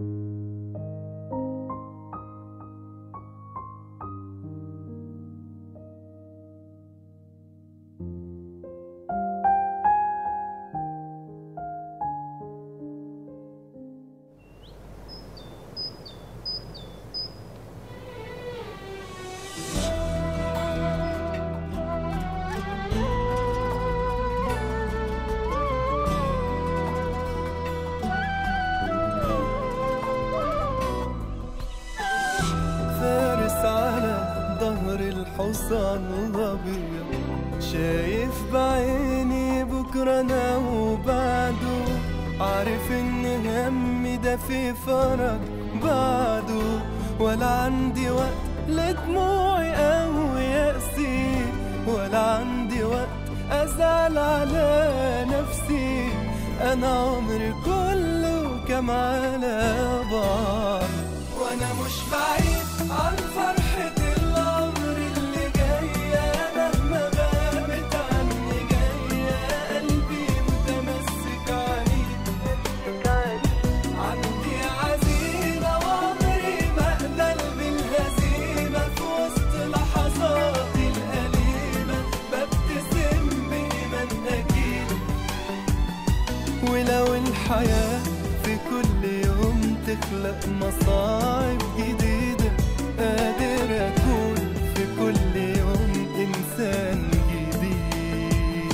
فارس على ظهر الحصان الابيض شايف بعيني بكره انا وبعده عارف ان همي ده في فرج بعده ولا عندي وقت لدموعي او يأسي ولا عندي وقت ازعل على نفسي انا عمري كله كم على بعض وانا مش بعيد عن فرحة العمر اللي جاية مهما غابت عني جاية قلبي متمسك عنيد عندي عزيمة وعمري ما اقبل بالهزيمة في وسط لحظاتي الأليمة ببتسم بإيمان أكيد ولو الحياة في كل يوم تخلق مصاعب جديدة قادر أكون في كل يوم إنسان جديد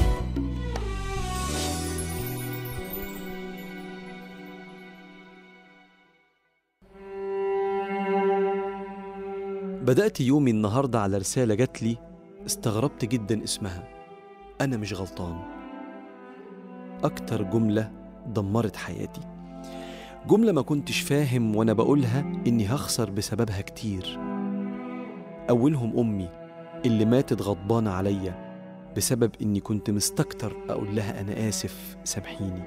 بدأت يومي النهاردة على رسالة جات لي استغربت جدا اسمها أنا مش غلطان أكتر جملة دمرت حياتي جملة ما كنتش فاهم وأنا بقولها إني هخسر بسببها كتير أولهم أمي اللي ماتت غضبانة عليا بسبب إني كنت مستكتر أقول لها أنا آسف سامحيني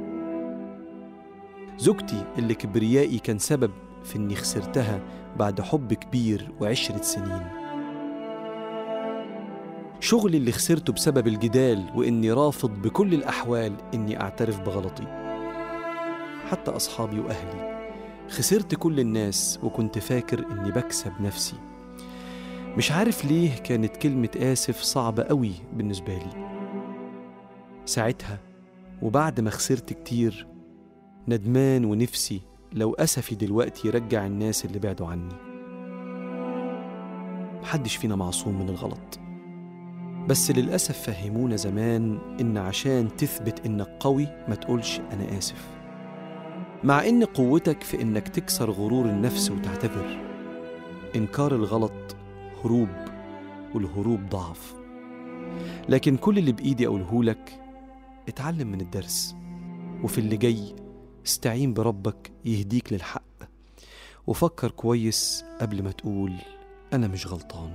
زوجتي اللي كبريائي كان سبب في إني خسرتها بعد حب كبير وعشرة سنين شغلي اللي خسرته بسبب الجدال وإني رافض بكل الأحوال إني أعترف بغلطي حتى أصحابي وأهلي خسرت كل الناس وكنت فاكر إني بكسب نفسي مش عارف ليه كانت كلمة آسف صعبة قوي بالنسبة لي ساعتها وبعد ما خسرت كتير ندمان ونفسي لو أسفي دلوقتي يرجع الناس اللي بعدوا عني محدش فينا معصوم من الغلط بس للأسف فهمونا زمان إن عشان تثبت إنك قوي ما تقولش أنا آسف مع إن قوتك في إنك تكسر غرور النفس وتعتذر إنكار الغلط هروب والهروب ضعف لكن كل اللي بإيدي أقوله لك اتعلم من الدرس وفي اللي جاي استعين بربك يهديك للحق وفكر كويس قبل ما تقول أنا مش غلطان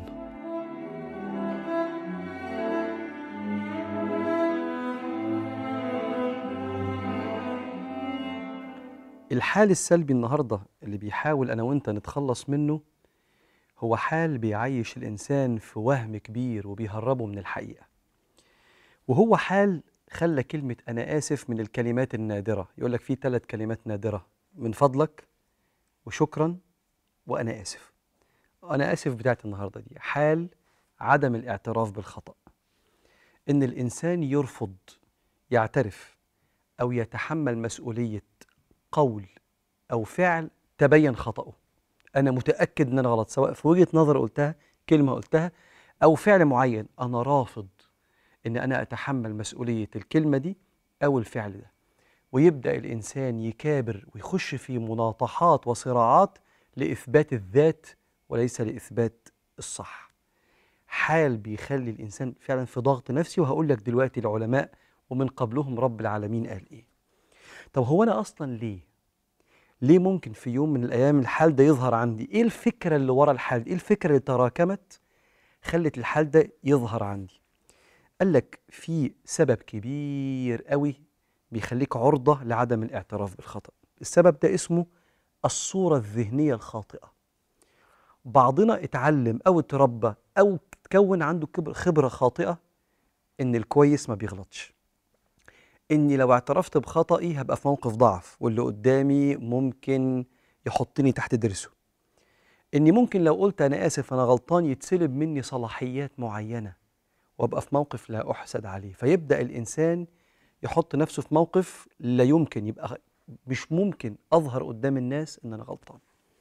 الحال السلبي النهارده اللي بيحاول انا وانت نتخلص منه هو حال بيعيش الانسان في وهم كبير وبيهربه من الحقيقه وهو حال خلى كلمه انا اسف من الكلمات النادره يقول لك في ثلاث كلمات نادره من فضلك وشكرا وانا اسف انا اسف بتاعت النهارده دي حال عدم الاعتراف بالخطا ان الانسان يرفض يعترف او يتحمل مسؤوليه قول او فعل تبين خطأه انا متاكد ان انا غلط سواء في وجهه نظر قلتها كلمه قلتها او فعل معين انا رافض ان انا اتحمل مسؤوليه الكلمه دي او الفعل ده ويبدا الانسان يكابر ويخش في مناطحات وصراعات لاثبات الذات وليس لاثبات الصح حال بيخلي الانسان فعلا في ضغط نفسي وهقول لك دلوقتي العلماء ومن قبلهم رب العالمين قال ايه طب هو انا اصلا ليه ليه ممكن في يوم من الايام الحال ده يظهر عندي ايه الفكره اللي ورا الحال ايه الفكره اللي تراكمت خلت الحال ده يظهر عندي قال لك في سبب كبير قوي بيخليك عرضه لعدم الاعتراف بالخطا السبب ده اسمه الصوره الذهنيه الخاطئه بعضنا اتعلم او اتربى او تكون عنده كبر- خبره خاطئه ان الكويس ما بيغلطش اني لو اعترفت بخطئي هبقى في موقف ضعف واللي قدامي ممكن يحطني تحت درسه اني ممكن لو قلت انا اسف انا غلطان يتسلب مني صلاحيات معينه وابقى في موقف لا احسد عليه فيبدا الانسان يحط نفسه في موقف لا يمكن يبقى مش ممكن اظهر قدام الناس ان انا غلطان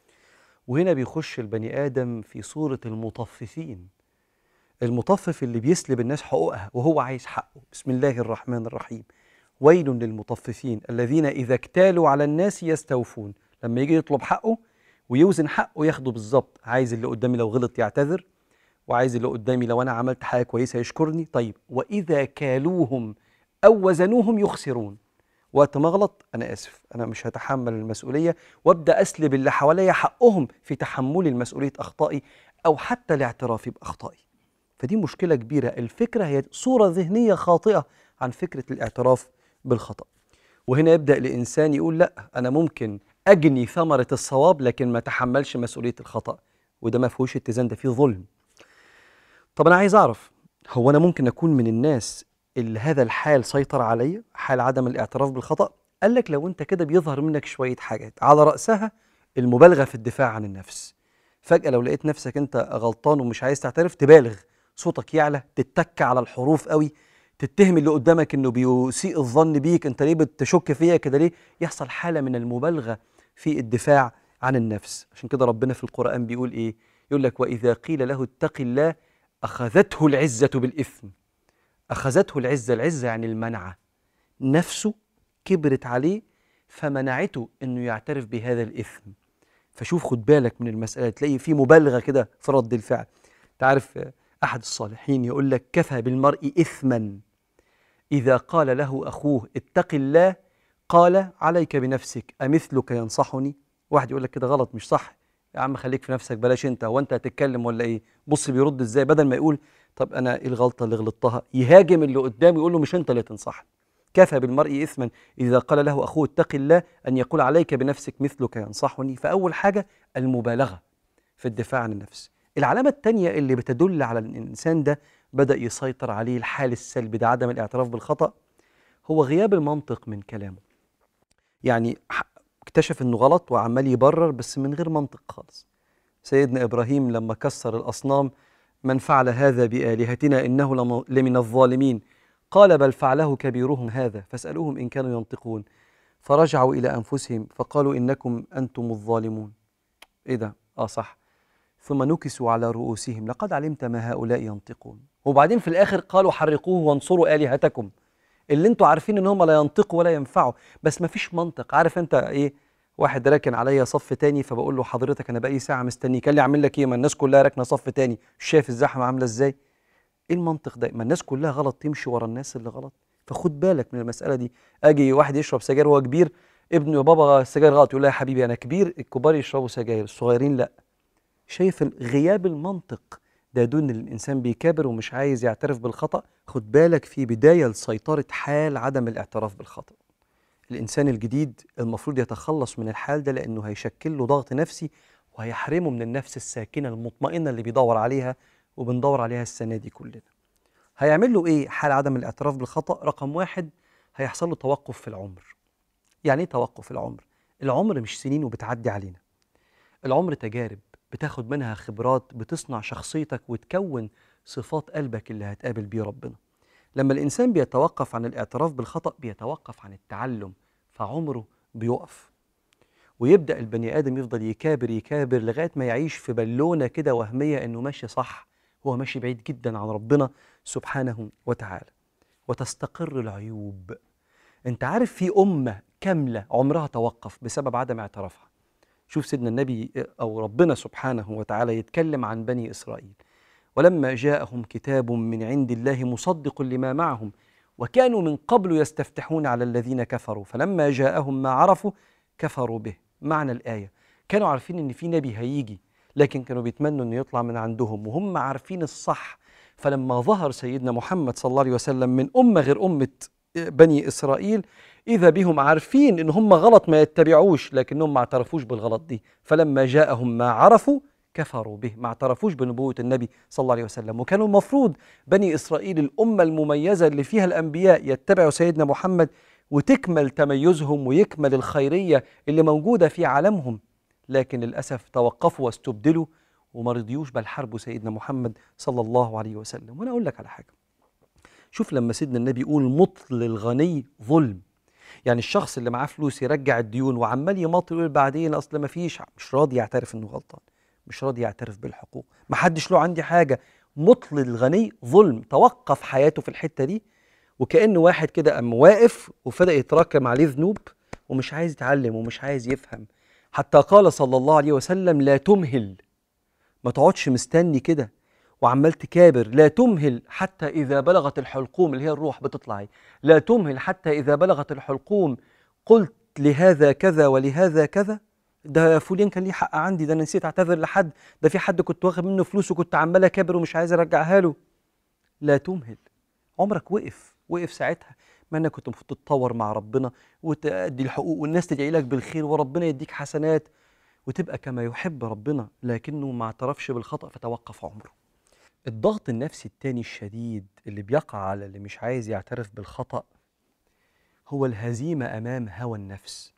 وهنا بيخش البني ادم في صوره المطففين المطفف اللي بيسلب الناس حقوقها وهو عايز حقه بسم الله الرحمن الرحيم ويل للمطففين الذين اذا اكتالوا على الناس يستوفون لما يجي يطلب حقه ويوزن حقه ياخده بالظبط عايز اللي قدامي لو غلط يعتذر وعايز اللي قدامي لو انا عملت حاجه كويسه يشكرني طيب واذا كالوهم او وزنوهم يخسرون وقت ما اغلط انا اسف انا مش هتحمل المسؤوليه وابدا اسلب اللي حواليا حقهم في تحملي المسؤوليه اخطائي او حتى الاعتراف باخطائي فدي مشكله كبيره الفكره هي صوره ذهنيه خاطئه عن فكره الاعتراف بالخطا وهنا يبدا الانسان يقول لا انا ممكن اجني ثمره الصواب لكن ما اتحملش مسؤوليه الخطا وده ما فيهوش اتزان ده فيه ظلم طب انا عايز اعرف هو انا ممكن اكون من الناس اللي هذا الحال سيطر عليا حال عدم الاعتراف بالخطا قال لك لو انت كده بيظهر منك شويه حاجات على راسها المبالغه في الدفاع عن النفس فجاه لو لقيت نفسك انت غلطان ومش عايز تعترف تبالغ صوتك يعلى تتك على الحروف قوي تتهم اللي قدامك انه بيسيء الظن بيك انت ليه بتشك فيا كده ليه يحصل حاله من المبالغه في الدفاع عن النفس عشان كده ربنا في القران بيقول ايه يقول لك واذا قيل له اتق الله اخذته العزه بالاثم اخذته العزه العزه يعني المنعه نفسه كبرت عليه فمنعته انه يعترف بهذا الاثم فشوف خد بالك من المساله تلاقي في مبالغه كده في رد الفعل تعرف احد الصالحين يقول لك كفى بالمرء اثما اذا قال له اخوه اتق الله قال عليك بنفسك امثلك ينصحني واحد يقول لك كده غلط مش صح يا عم خليك في نفسك بلاش انت هو انت هتتكلم ولا ايه بص بيرد ازاي بدل ما يقول طب انا ايه الغلطه اللي غلطتها يهاجم اللي قدامه يقول له مش انت اللي تنصحني كفى بالمرء اثما اذا قال له اخوه اتق الله ان يقول عليك بنفسك مثلك ينصحني فاول حاجه المبالغه في الدفاع عن النفس العلامه الثانيه اللي بتدل على ان الانسان ده بدا يسيطر عليه الحال السلبي ده عدم الاعتراف بالخطا هو غياب المنطق من كلامه يعني اكتشف انه غلط وعمال يبرر بس من غير منطق خالص سيدنا ابراهيم لما كسر الاصنام من فعل هذا بالهتنا انه لم- لمن الظالمين قال بل فعله كبيرهم هذا فاسالوهم ان كانوا ينطقون فرجعوا الى انفسهم فقالوا انكم انتم الظالمون ايه ده اه صح ثم نكسوا على رؤوسهم لقد علمت ما هؤلاء ينطقون وبعدين في الاخر قالوا حرقوه وانصروا الهتكم اللي انتوا عارفين ان هم لا ينطقوا ولا ينفعوا بس ما فيش منطق عارف انت ايه واحد راكن عليا صف تاني فبقول له حضرتك انا بقالي ساعه مستنيك قال لي اعمل لك ايه ما الناس كلها راكنه صف تاني مش شايف الزحمه عامله ازاي ايه المنطق ده ما الناس كلها غلط تمشي ورا الناس اللي غلط فخد بالك من المساله دي اجي واحد يشرب سجاير وهو كبير ابنه يا بابا السجاير غلط يقول له يا حبيبي انا كبير الكبار يشربوا سجاير الصغيرين لا شايف ال- غياب المنطق ده يدل ان الانسان بيكابر ومش عايز يعترف بالخطا خد بالك في بدايه لسيطره حال عدم الاعتراف بالخطا الانسان الجديد المفروض يتخلص من الحال ده لانه هيشكل له ضغط نفسي وهيحرمه من النفس الساكنه المطمئنه اللي بيدور عليها وبندور عليها السنه دي كلنا هيعمل له ايه حال عدم الاعتراف بالخطا رقم واحد هيحصل له توقف في العمر يعني ايه توقف في العمر العمر مش سنين وبتعدي علينا العمر تجارب بتاخد منها خبرات بتصنع شخصيتك وتكون صفات قلبك اللي هتقابل بيه ربنا لما الإنسان بيتوقف عن الاعتراف بالخطأ بيتوقف عن التعلم فعمره بيقف ويبدأ البني آدم يفضل يكابر يكابر لغاية ما يعيش في بالونة كده وهمية إنه ماشي صح هو ماشي بعيد جدا عن ربنا سبحانه وتعالى وتستقر العيوب انت عارف في أمة كاملة عمرها توقف بسبب عدم اعترافها شوف سيدنا النبي أو ربنا سبحانه وتعالى يتكلم عن بني إسرائيل ولما جاءهم كتاب من عند الله مصدق لما معهم وكانوا من قبل يستفتحون على الذين كفروا فلما جاءهم ما عرفوا كفروا به معنى الآية كانوا عارفين إن في نبي هيجي لكن كانوا بيتمنوا إنه يطلع من عندهم وهم عارفين الصح فلما ظهر سيدنا محمد صلى الله عليه وسلم من أمة غير أمة بني إسرائيل إذا بهم عارفين إن هم غلط ما يتبعوش لكنهم ما اعترفوش بالغلط دي فلما جاءهم ما عرفوا كفروا به ما اعترفوش بنبوة النبي صلى الله عليه وسلم وكانوا المفروض بني إسرائيل الأمة المميزة اللي فيها الأنبياء يتبعوا سيدنا محمد وتكمل تميزهم ويكمل الخيرية اللي موجودة في عالمهم لكن للأسف توقفوا واستبدلوا وما رضيوش بل حاربوا سيدنا محمد صلى الله عليه وسلم وأنا أقول لك على حاجة شوف لما سيدنا النبي يقول مطل الغني ظلم يعني الشخص اللي معاه فلوس يرجع الديون وعمال يماطل يقول بعدين اصل ما فيش مش راضي يعترف انه غلطان مش راضي يعترف بالحقوق ما حدش له عندي حاجه مطل الغني ظلم توقف حياته في الحته دي وكأن واحد كده قام واقف وبدأ يتراكم عليه ذنوب ومش عايز يتعلم ومش عايز يفهم حتى قال صلى الله عليه وسلم لا تمهل ما تقعدش مستني كده وعمال تكابر لا تمهل حتى إذا بلغت الحلقوم اللي هي الروح بتطلع اهي. لا تمهل حتى إذا بلغت الحلقوم قلت لهذا كذا ولهذا كذا ده فلان كان ليه حق عندي ده انا نسيت اعتذر لحد ده في حد كنت واخد منه فلوس وكنت عمال اكابر ومش عايز ارجعها له لا تمهل عمرك وقف وقف ساعتها ما انك كنت المفروض تتطور مع ربنا وتأدي الحقوق والناس تدعي لك بالخير وربنا يديك حسنات وتبقى كما يحب ربنا لكنه ما اعترفش بالخطأ فتوقف عمره الضغط النفسي التاني الشديد اللي بيقع على اللي مش عايز يعترف بالخطأ هو الهزيمة أمام هوى النفس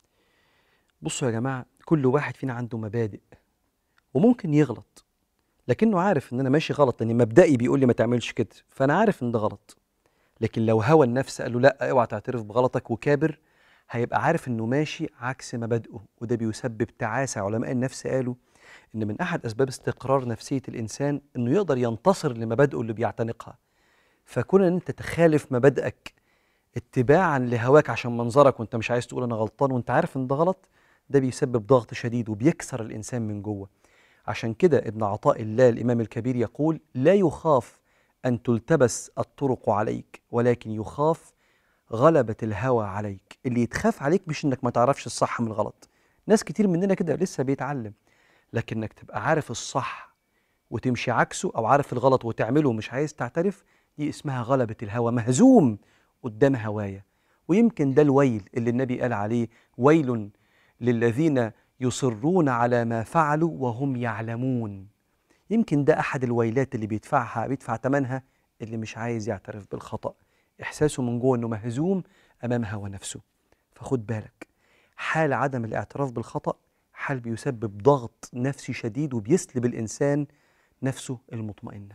بصوا يا جماعة كل واحد فينا عنده مبادئ وممكن يغلط لكنه عارف ان انا ماشي غلط لان مبدئي بيقول لي ما تعملش كده فانا عارف ان ده غلط لكن لو هوى النفس قال له لا اوعى تعترف بغلطك وكابر هيبقى عارف انه ماشي عكس مبادئه وده بيسبب تعاسة علماء النفس قالوا ان من احد اسباب استقرار نفسية الانسان انه يقدر ينتصر لمبادئه اللي بيعتنقها فكون ان انت تخالف مبادئك اتباعا لهواك عشان منظرك وانت مش عايز تقول انا غلطان وانت عارف ان ده غلط ده بيسبب ضغط شديد وبيكسر الانسان من جوه عشان كده ابن عطاء الله الامام الكبير يقول لا يخاف ان تلتبس الطرق عليك ولكن يخاف غلبة الهوى عليك اللي يتخاف عليك مش انك ما تعرفش الصح من الغلط ناس كتير مننا كده لسه بيتعلم لكنك تبقى عارف الصح وتمشي عكسه او عارف الغلط وتعمله ومش عايز تعترف دي اسمها غلبة الهوى مهزوم قدام هوايا ويمكن ده الويل اللي النبي قال عليه ويل للذين يصرون على ما فعلوا وهم يعلمون يمكن ده احد الويلات اللي بيدفعها بيدفع ثمنها اللي مش عايز يعترف بالخطأ احساسه من جوه انه مهزوم امام هوى نفسه فخد بالك حال عدم الاعتراف بالخطأ حال بيسبب ضغط نفسي شديد وبيسلب الانسان نفسه المطمئنه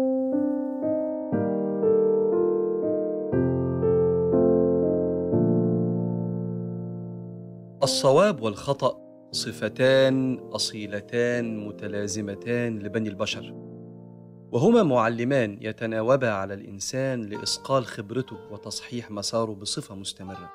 الصواب والخطأ صفتان أصيلتان متلازمتان لبني البشر وهما معلمان يتناوبا على الإنسان لإصقال خبرته وتصحيح مساره بصفة مستمرة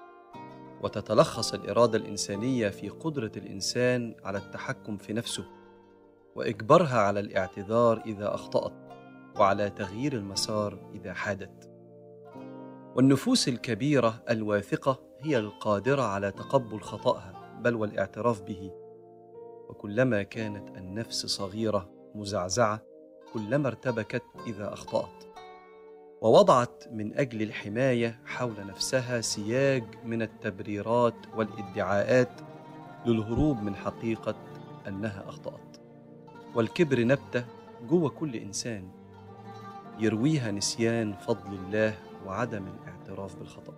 وتتلخص الإرادة الإنسانية في قدرة الإنسان على التحكم في نفسه وإجبارها على الاعتذار إذا أخطأت وعلى تغيير المسار إذا حادت والنفوس الكبيرة الواثقة هي القادرة على تقبل خطأها بل والاعتراف به وكلما كانت النفس صغيرة مزعزعة كلما ارتبكت إذا أخطأت ووضعت من أجل الحماية حول نفسها سياج من التبريرات والادعاءات للهروب من حقيقة أنها أخطأت والكبر نبتة جوه كل إنسان يرويها نسيان فضل الله وعدم الاعتراف بالخطأ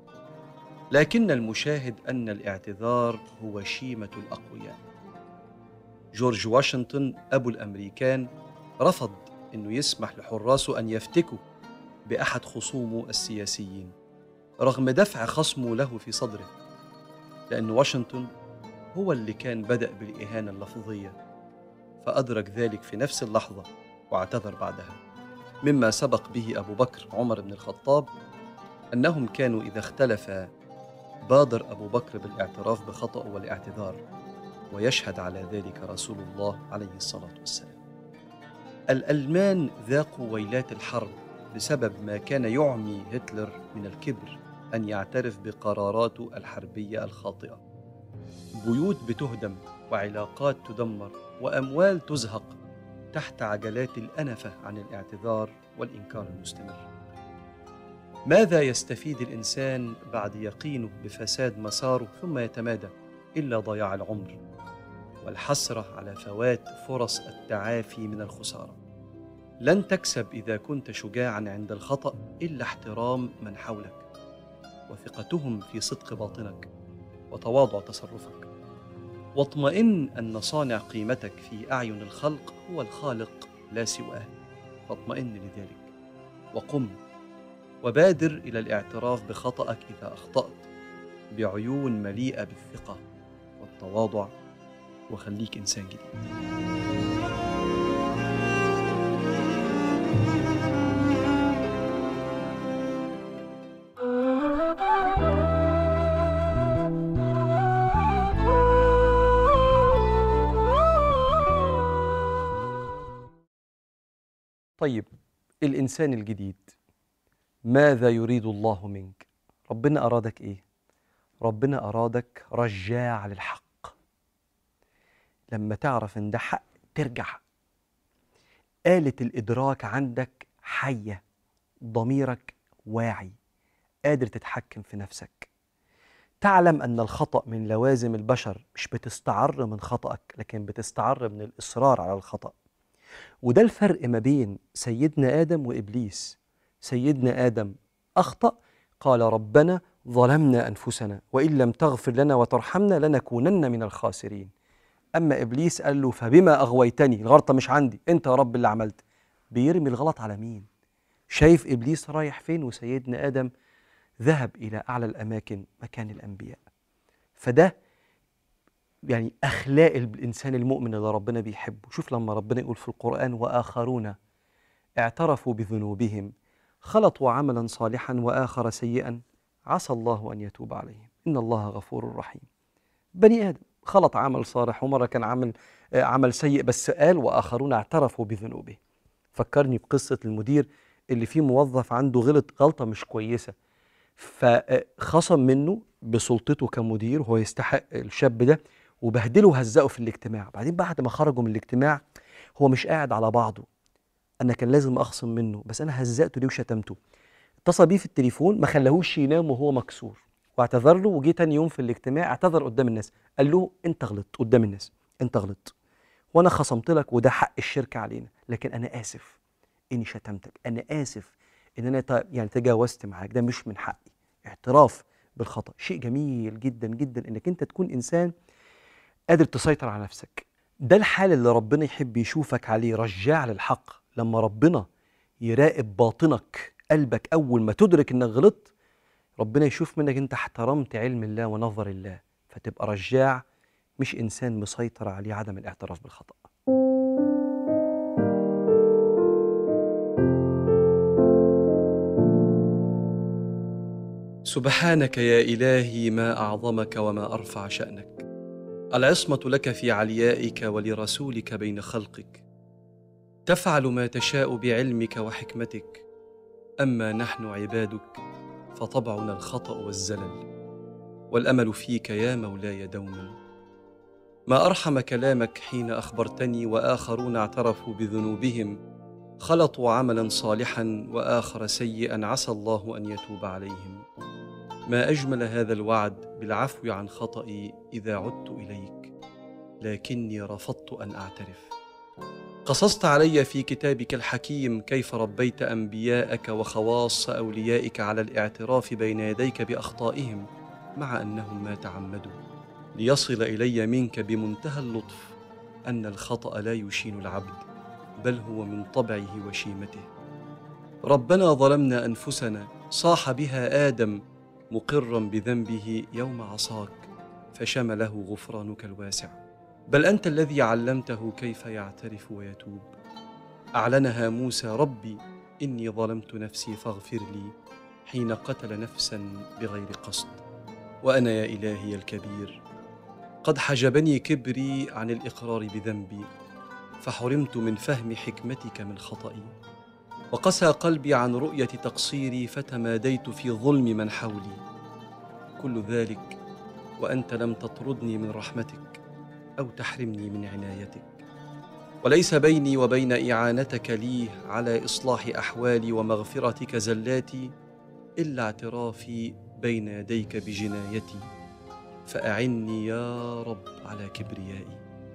لكن المشاهد أن الاعتذار هو شيمة الأقوياء جورج واشنطن أبو الأمريكان رفض أنه يسمح لحراسه أن يفتكوا بأحد خصومه السياسيين رغم دفع خصمه له في صدره لأن واشنطن هو اللي كان بدأ بالإهانة اللفظية فأدرك ذلك في نفس اللحظة واعتذر بعدها مما سبق به أبو بكر عمر بن الخطاب أنهم كانوا إذا اختلفا بادر أبو بكر بالاعتراف بخطأه والاعتذار ويشهد على ذلك رسول الله عليه الصلاة والسلام الألمان ذاقوا ويلات الحرب بسبب ما كان يعمي هتلر من الكبر أن يعترف بقراراته الحربية الخاطئة بيوت بتهدم وعلاقات تدمر وأموال تزهق تحت عجلات الأنفة عن الاعتذار والإنكار المستمر ماذا يستفيد الإنسان بعد يقينه بفساد مساره ثم يتمادى إلا ضياع العمر والحسرة على فوات فرص التعافي من الخسارة لن تكسب إذا كنت شجاعا عند الخطأ إلا احترام من حولك وثقتهم في صدق باطنك وتواضع تصرفك واطمئن أن صانع قيمتك في أعين الخلق هو الخالق لا سواه فاطمئن لذلك وقم وبادر إلى الاعتراف بخطأك إذا أخطأت بعيون مليئة بالثقة والتواضع وخليك إنسان جديد طيب الإنسان الجديد ماذا يريد الله منك ربنا أرادك إيه ربنا أرادك رجاع للحق لما تعرف إن ده حق ترجع آلة الإدراك عندك حية ضميرك واعي قادر تتحكم في نفسك تعلم أن الخطأ من لوازم البشر مش بتستعر من خطأك لكن بتستعر من الإصرار على الخطأ وده الفرق ما بين سيدنا آدم وإبليس سيدنا آدم أخطأ قال ربنا ظلمنا أنفسنا وإن لم تغفر لنا وترحمنا لنكونن من الخاسرين أما إبليس قال له فبما أغويتني الغلطة مش عندي أنت يا رب اللي عملت بيرمي الغلط على مين شايف إبليس رايح فين وسيدنا آدم ذهب إلى أعلى الأماكن مكان الأنبياء فده يعني أخلاق الإنسان المؤمن اللي ربنا بيحبه شوف لما ربنا يقول في القرآن وآخرون اعترفوا بذنوبهم خلطوا عملا صالحا وآخر سيئا عسى الله أن يتوب عليهم إن الله غفور رحيم بني آدم خلط عمل صالح ومرة كان عمل آه، عمل سيء بس قال وآخرون اعترفوا بذنوبه فكرني بقصة المدير اللي فيه موظف عنده غلط غلطة مش كويسة فخصم منه بسلطته كمدير وهو يستحق الشاب ده وبهدله وهزقه في الاجتماع بعدين بعد ما خرجوا من الاجتماع هو مش قاعد على بعضه انا كان لازم اخصم منه بس انا هزقته ليه وشتمته اتصل بيه في التليفون ما خلاهوش ينام وهو مكسور واعتذر له وجي تاني يوم في الاجتماع اعتذر قدام الناس قال له انت غلطت قدام الناس انت غلطت وانا خصمت لك وده حق الشركه علينا لكن انا اسف اني شتمتك انا اسف ان انا ت- يعني تجاوزت معاك ده مش من حقي اعتراف بالخطا شيء جميل جدا جدا انك انت تكون انسان قادر تسيطر على نفسك ده الحال اللي ربنا يحب يشوفك عليه رجاع للحق لما ربنا يراقب باطنك قلبك اول ما تدرك انك غلطت ربنا يشوف منك انت احترمت علم الله ونظر الله فتبقى رجاع مش انسان مسيطر عليه عدم الاعتراف بالخطأ سبحانك يا إلهي ما أعظمك وما أرفع شأنك العصمة لك في عليائك ولرسولك بين خلقك تفعل ما تشاء بعلمك وحكمتك أما نحن عبادك فطبعنا الخطأ والزلل والأمل فيك يا مولاي دوما ما أرحم كلامك حين أخبرتني وآخرون اعترفوا بذنوبهم خلطوا عملا صالحا وآخر سيئا عسى الله أن يتوب عليهم ما اجمل هذا الوعد بالعفو عن خطئي اذا عدت اليك لكني رفضت ان اعترف قصصت علي في كتابك الحكيم كيف ربيت انبياءك وخواص اوليائك على الاعتراف بين يديك باخطائهم مع انهم ما تعمدوا ليصل الي منك بمنتهى اللطف ان الخطا لا يشين العبد بل هو من طبعه وشيمته ربنا ظلمنا انفسنا صاح بها ادم مقرا بذنبه يوم عصاك فشمله غفرانك الواسع بل انت الذي علمته كيف يعترف ويتوب اعلنها موسى ربي اني ظلمت نفسي فاغفر لي حين قتل نفسا بغير قصد وانا يا الهي الكبير قد حجبني كبري عن الاقرار بذنبي فحرمت من فهم حكمتك من خطئي وقسى قلبي عن رؤيه تقصيري فتماديت في ظلم من حولي كل ذلك وانت لم تطردني من رحمتك او تحرمني من عنايتك وليس بيني وبين اعانتك لي على اصلاح احوالي ومغفرتك زلاتي الا اعترافي بين يديك بجنايتي فاعني يا رب على كبريائي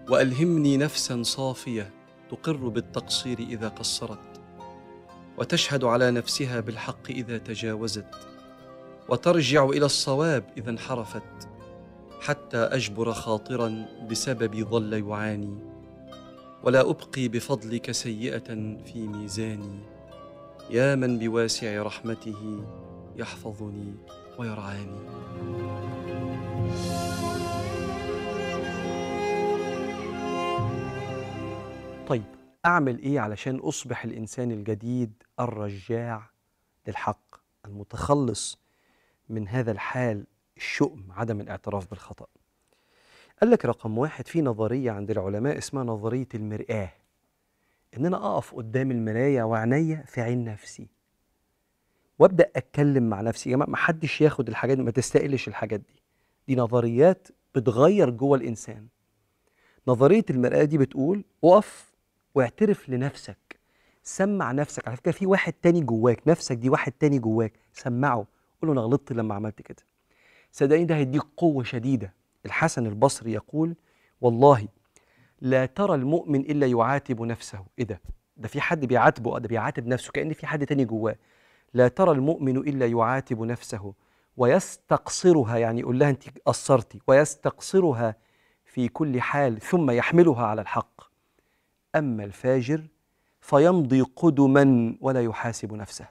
والهمني نفسا صافيه تقر بالتقصير اذا قصرت وتشهد على نفسها بالحق اذا تجاوزت وترجع الى الصواب اذا انحرفت حتى اجبر خاطرا بسبب ظل يعاني ولا ابقي بفضلك سيئه في ميزاني يا من بواسع رحمته يحفظني ويرعاني طيب اعمل ايه علشان اصبح الانسان الجديد الرجاع للحق المتخلص من هذا الحال الشؤم عدم الاعتراف بالخطأ قال لك رقم واحد في نظرية عند العلماء اسمها نظرية المرآة إن أنا أقف قدام المراية وعينيا في عين نفسي وابدأ أتكلم مع نفسي يا جماعة ما حدش ياخد الحاجات دي ما تستقلش الحاجات دي دي نظريات بتغير جوه الإنسان نظرية المرآة دي بتقول اقف واعترف لنفسك سمع نفسك على فكرة في واحد تاني جواك نفسك دي واحد تاني جواك سمعه قول له أنا غلطت لما عملت كده صدقني ده هيديك قوة شديدة الحسن البصري يقول والله لا ترى المؤمن إلا يعاتب نفسه إيه ده؟ ده في حد بيعاتبه ده بيعاتب نفسه كأن في حد تاني جواه لا ترى المؤمن إلا يعاتب نفسه ويستقصرها يعني يقول لها أنت قصرتي ويستقصرها في كل حال ثم يحملها على الحق أما الفاجر فيمضي قدما ولا يحاسب نفسه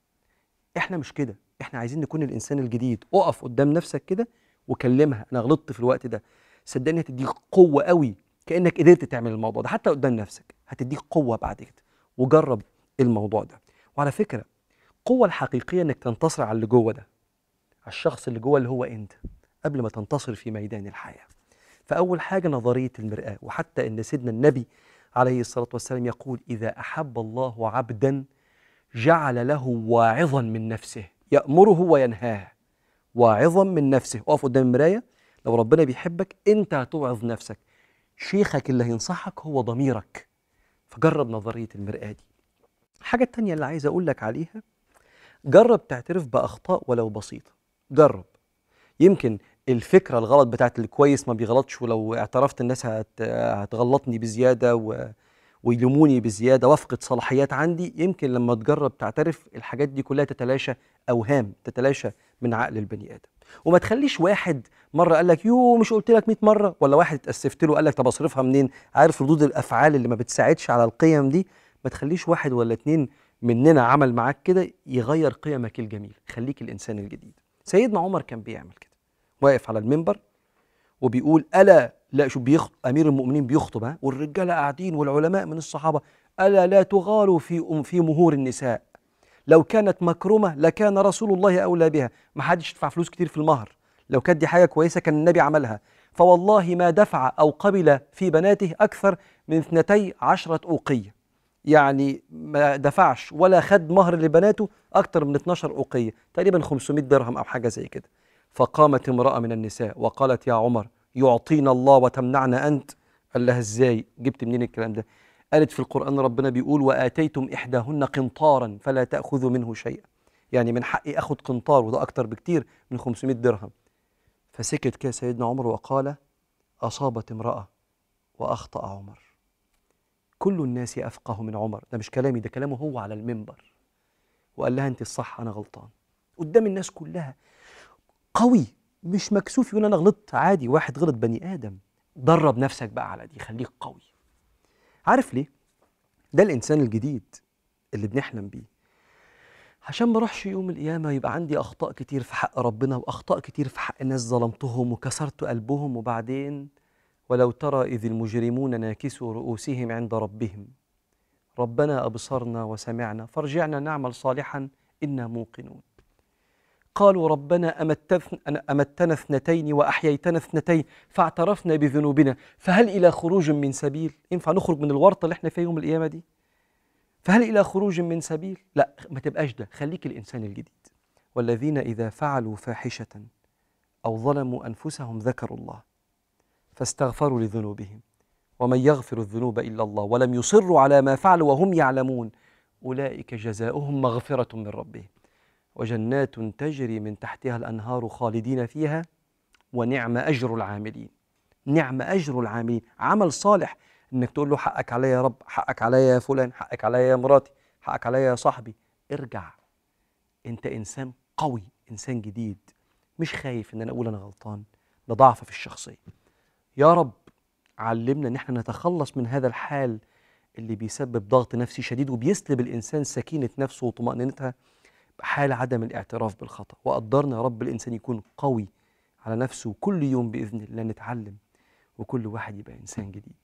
احنا مش كده احنا عايزين نكون الانسان الجديد اقف قدام نفسك كده وكلمها انا غلطت في الوقت ده صدقني هتديك قوه قوي كانك قدرت تعمل الموضوع ده حتى قدام نفسك هتديك قوه بعد كده وجرب الموضوع ده وعلى فكره القوه الحقيقيه انك تنتصر على اللي جوه ده على الشخص اللي جوه اللي هو انت قبل ما تنتصر في ميدان الحياه فاول حاجه نظريه المراه وحتى ان سيدنا النبي عليه الصلاه والسلام يقول اذا احب الله عبدا جعل له واعظا من نفسه يأمره وينهاه واعظا من نفسه اقف قدام المراية لو ربنا بيحبك انت هتوعظ نفسك شيخك اللي هينصحك هو ضميرك فجرب نظرية المرآة دي الحاجة التانية اللي عايز أقول لك عليها جرب تعترف بأخطاء ولو بسيطة جرب يمكن الفكرة الغلط بتاعت الكويس ما بيغلطش ولو اعترفت الناس هت... هتغلطني بزيادة و... ويلوموني بزيادة وافقد صلاحيات عندي يمكن لما تجرب تعترف الحاجات دي كلها تتلاشى أوهام تتلاشى من عقل البني آدم وما تخليش واحد مرة قال لك يو مش قلت لك 100 مرة ولا واحد اتأسفت له قال لك طب أصرفها منين عارف ردود الأفعال اللي ما بتساعدش على القيم دي ما تخليش واحد ولا اتنين مننا عمل معاك كده يغير قيمك الجميل خليك الإنسان الجديد سيدنا عمر كان بيعمل كده واقف على المنبر وبيقول ألا لا شوف بيخطب أمير المؤمنين بيخطب ها والرجالة قاعدين والعلماء من الصحابة ألا لا تغالوا في أم في مهور النساء لو كانت مكرمة لكان رسول الله أولى بها ما حدش يدفع فلوس كتير في المهر لو كانت دي حاجة كويسة كان النبي عملها فوالله ما دفع أو قبل في بناته أكثر من اثنتي عشرة أوقية يعني ما دفعش ولا خد مهر لبناته أكثر من 12 أوقية تقريبا 500 درهم أو حاجة زي كده فقامت امرأة من النساء وقالت يا عمر يعطينا الله وتمنعنا أنت قال لها إزاي جبت منين الكلام ده قالت في القرآن ربنا بيقول وآتيتم إحداهن قنطارا فلا تأخذوا منه شيئا يعني من حقي أخذ قنطار وده أكتر بكتير من 500 درهم فسكت كده سيدنا عمر وقال أصابت امرأة وأخطأ عمر كل الناس أفقه من عمر ده مش كلامي ده كلامه هو على المنبر وقال لها أنت الصح أنا غلطان قدام الناس كلها قوي مش مكسوف يقول أنا غلطت عادي واحد غلط بني آدم درب نفسك بقى على دي خليك قوي عارف ليه؟ ده الإنسان الجديد اللي بنحلم بيه عشان ما اروحش يوم القيامة يبقى عندي أخطاء كتير في حق ربنا وأخطاء كتير في حق ناس ظلمتهم وكسرت قلبهم وبعدين ولو ترى إذ المجرمون ناكسوا رؤوسهم عند ربهم ربنا أبصرنا وسمعنا فارجعنا نعمل صالحا إنا موقنون قالوا ربنا أمتثن- أمتنا اثنتين وأحييتنا اثنتين فاعترفنا بذنوبنا فهل إلى خروج من سبيل ينفع نخرج من الورطة اللي احنا فيها يوم القيامة دي فهل إلى خروج من سبيل لا ما تبقاش ده خليك الإنسان الجديد والذين إذا فعلوا فاحشة أو ظلموا أنفسهم ذكروا الله فاستغفروا لذنوبهم ومن يغفر الذنوب إلا الله ولم يصروا على ما فعلوا وهم يعلمون أولئك جزاؤهم مغفرة من ربهم وجنات تجري من تحتها الأنهار خالدين فيها ونعم أجر العاملين نعم أجر العاملين عمل صالح إنك تقول له حقك عليا يا رب حقك عليا يا فلان حقك عليا يا مراتي حقك عليا يا صاحبي ارجع أنت إنسان قوي إنسان جديد مش خايف إن أنا أقول أنا غلطان ده ضعف في الشخصية يا رب علمنا إن احنا نتخلص من هذا الحال اللي بيسبب ضغط نفسي شديد وبيسلب الإنسان سكينة نفسه وطمأنينتها بحال عدم الاعتراف بالخطأ وقدرنا يا رب الإنسان يكون قوي على نفسه كل يوم بإذن الله نتعلم وكل واحد يبقى إنسان جديد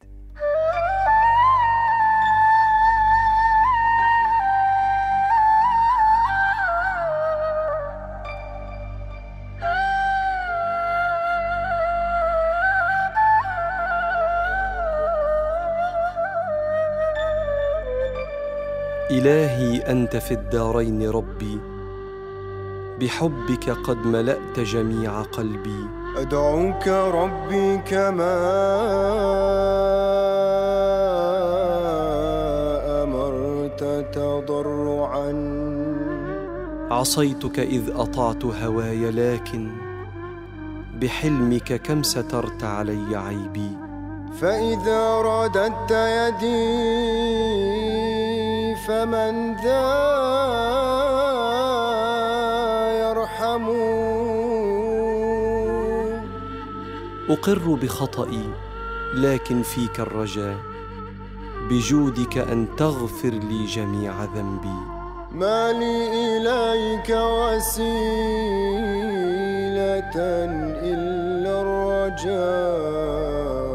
إلهي أنت في الدارين ربي بحبك قد ملأت جميع قلبي أدعوك ربي كما أمرت تضرعا عصيتك إذ أطعت هواي لكن بحلمك كم سترت علي عيبي فإذا رددت يدي فمن ذا يرحم أقر بخطئي لكن فيك الرجاء بجودك أن تغفر لي جميع ذنبي ما لي إليك وسيلة إلا الرجاء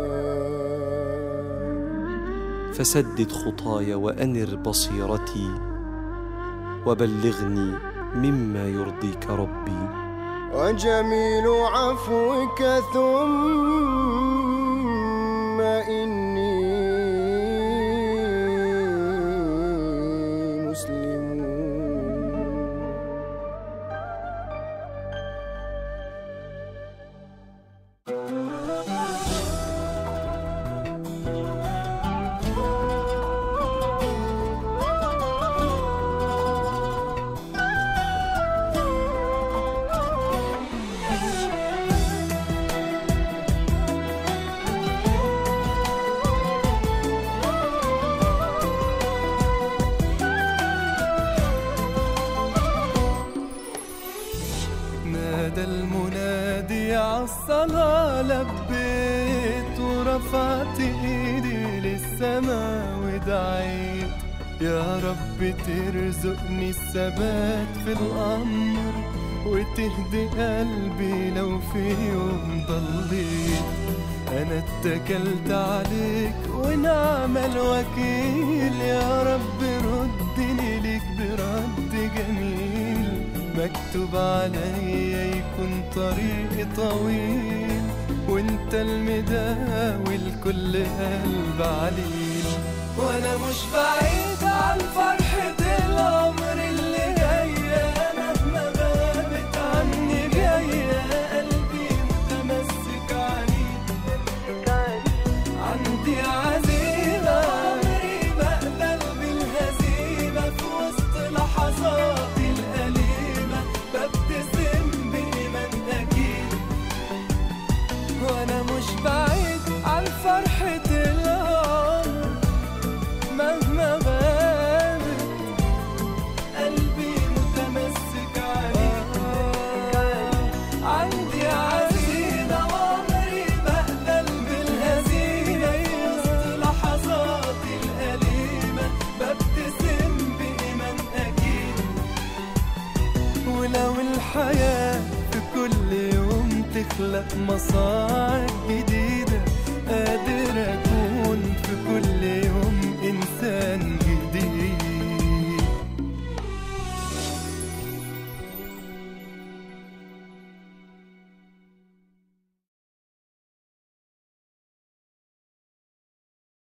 فسدد خطاي وأنر بصيرتي وبلغني مما يرضيك ربي وجميل عفوك ثم إني مسلم نادى المنادي عالصلاة لبيت ورفعت ايدي للسما ودعيت يا رب ترزقني الثبات في الأمر وتهدي قلبي لو في يوم ضليت أنا اتكلت عليك ونعم الوكيل يا رب ردني ليك برد جميل مكتوب عليا يكون طريقي طويل وانت المداوي لكل قلب عليل وانا مش بعيد عن فرحة العمر اللي جاية مهما غابت عني جاية قلبي متمسك عليك عندي عزيمة عمري بقبل بالهزيمة في وسط لحظاتي الأليمة ببتسم بإيمان أكيد وأنا مش بعيد عن فرحة العمر مهما غابت قلبي متمسك عليك عندي عزيمة وعمري بقبل بالهزيمة وسط لحظاتي الأليمة ببتسم بإيمان أكيد ولو الحياة في كل يوم تخلق مصاعب جديدة